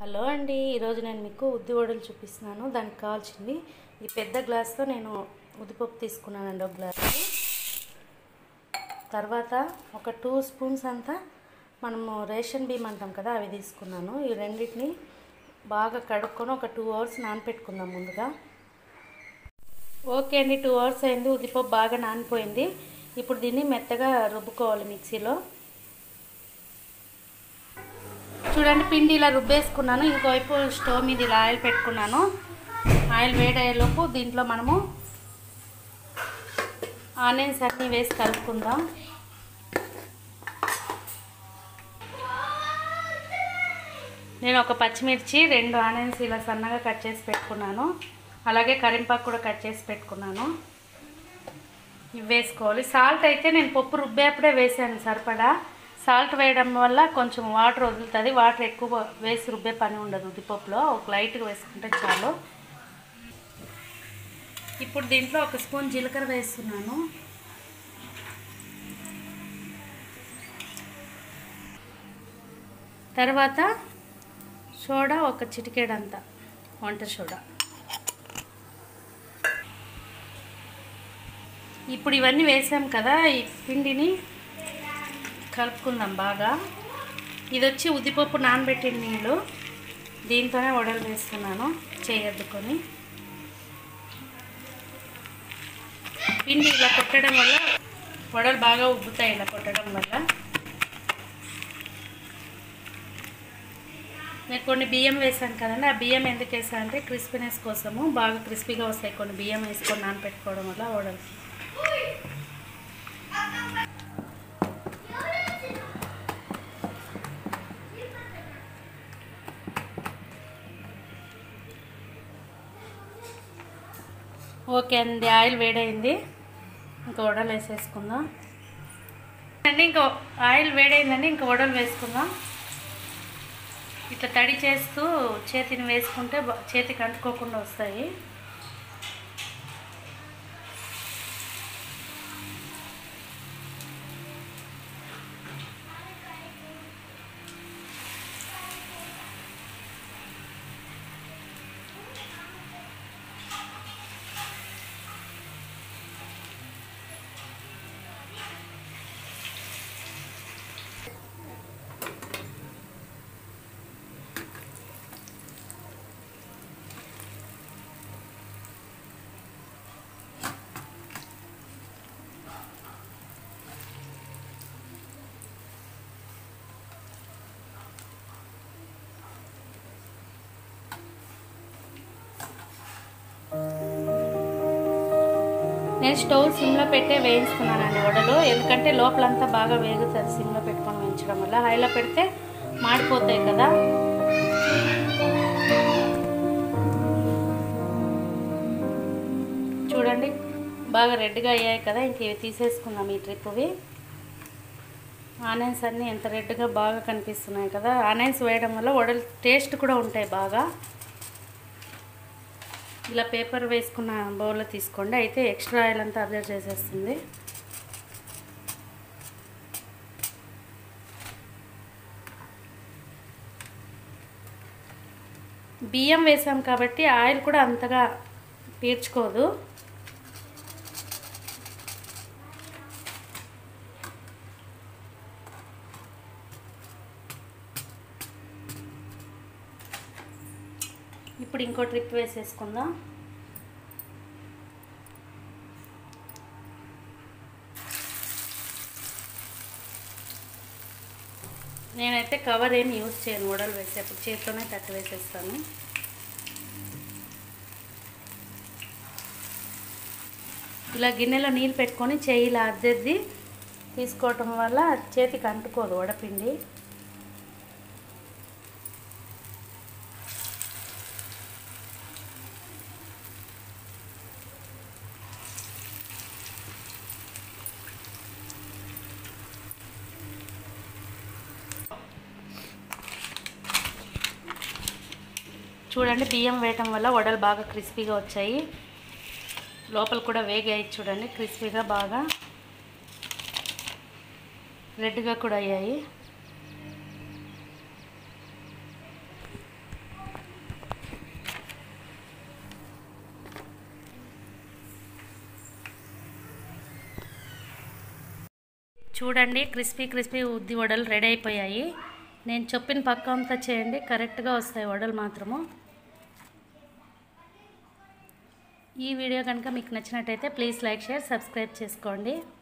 hello అండి ఈరోజు నేను మీకు ఉద్ది వడలు చూపిస్తున్నాను దానికి కావాల్సింది ఈ పెద్ద గ్లాస్తో నేను ఉద్దిపప్పు తీసుకున్నానండి ఒక గ్లాసు తర్వాత ఒక టూ స్పూన్స్ అంతా మనము రేషన్ బియ్యం అంటాం కదా అవి తీసుకున్నాను ఈ రెండింటిని బాగా కడుక్కొని ఒక టూ అవర్స్ నానపెట్టుకుందాం ముందుగా ఓకే అండి టూ అవర్స్ అయింది ఉద్దిపప్పు బాగా నానిపోయింది ఇప్పుడు దీన్ని మెత్తగా రుబ్బుకోవాలి మిక్సీలో చూడండి పిండి ఇలా రుబ్బేసుకున్నాను ఇంకోవైపు స్టవ్ మీద ఇలా ఆయిల్ పెట్టుకున్నాను ఆయిల్ వేడయ్యేలోపు దీంట్లో మనము ఆనియన్స్ అన్నీ వేసి కలుపుకుందాం నేను ఒక పచ్చిమిర్చి రెండు ఆనియన్స్ ఇలా సన్నగా కట్ చేసి పెట్టుకున్నాను అలాగే కరింపాకు కూడా కట్ చేసి పెట్టుకున్నాను ఇవి వేసుకోవాలి సాల్ట్ అయితే నేను పప్పు రుబ్బేప్పుడే వేసాను సరిపడా సాల్ట్ వేయడం వల్ల కొంచెం వాటర్ వదులుతుంది వాటర్ ఎక్కువ వేసి రుబ్బే పని ఉండదు ఉద్దిపప్పులో ఒక లైట్గా వేసుకుంటే చాలు ఇప్పుడు దీంట్లో ఒక స్పూన్ జీలకర్ర వేస్తున్నాను తర్వాత సోడా ఒక చిటికేడంత వంట సోడా ఇప్పుడు ఇవన్నీ వేసాం కదా ఈ పిండిని కలుపుకుందాం బాగా ఇది వచ్చి ఉద్దిపప్పు నానబెట్టిన నీళ్ళు దీంతోనే వడలు వేస్తున్నాను చేయొద్దుకొని పిండి ఇలా కొట్టడం వల్ల వడలు బాగా ఉబ్బుతాయి ఇలా కొట్టడం వల్ల నేను కొన్ని బియ్యం వేసాను కదండి ఆ బియ్యం ఎందుకు వేసాను అంటే క్రిస్పీనెస్ కోసము బాగా క్రిస్పీగా వస్తాయి కొన్ని బియ్యం వేసుకొని నానపెట్టుకోవడం వల్ల వడలు ఓకే అండి ఆయిల్ వేడైంది ఇంకా వడలు వేసేసుకుందాం అండి ఇంకా ఆయిల్ వేడైందండి ఇంకా వడలు వేసుకుందాం ఇట్లా తడి చేస్తూ చేతిని వేసుకుంటే బా- చేతికి అంటుకోకుండా వస్తాయి నేను స్టవ్ సిమ్లో పెట్టే వేయిస్తున్నానండి వడలు ఎందుకంటే లోపలంతా బాగా వేగుతుంది సిమ్లో పెట్టుకొని వేయించడం వల్ల హైలో పెడితే మాడిపోతాయి కదా చూడండి బాగా రెడ్గా అయ్యాయి కదా ఇంక ఇవి తీసేసుకుందాం ఈ ట్రిప్వి ఆనియన్స్ అన్నీ ఎంత రెడ్గా బాగా కనిపిస్తున్నాయి కదా ఆనియన్స్ వేయడం వల్ల వడలు టేస్ట్ కూడా ఉంటాయి బాగా ఇలా పేపర్ వేసుకున్న బౌల్లో తీసుకోండి అయితే ఎక్స్ట్రా ఆయిల్ అంతా అబ్జర్వ్ చేసేస్తుంది బియ్యం వేసాం కాబట్టి ఆయిల్ కూడా అంతగా పీల్చుకోదు ఇప్పుడు ఇంకో ట్రిప్ వేసేసుకుందాం నేనైతే కవర్ ఏమి యూజ్ చేయను వడలు వేసేప్పుడు చేతితోనే తట్టు వేసేస్తాను ఇలా గిన్నెలో నీళ్ళు పెట్టుకొని చేయి ఇలా అద్దెద్ది తీసుకోవటం వల్ల చేతికి అంటుకోదు వడపిండి చూడండి బియ్యం వేయటం వల్ల వడలు బాగా క్రిస్పీగా వచ్చాయి లోపల కూడా వేగాయి చూడండి క్రిస్పీగా బాగా రెడ్గా కూడా అయ్యాయి చూడండి క్రిస్పీ క్రిస్పీ ఉద్ది వడలు రెడీ అయిపోయాయి నేను చెప్పిన పక్క అంతా చేయండి కరెక్ట్గా వస్తాయి వడలు మాత్రము ఈ వీడియో కనుక మీకు నచ్చినట్టయితే ప్లీజ్ లైక్ షేర్ సబ్స్క్రైబ్ చేసుకోండి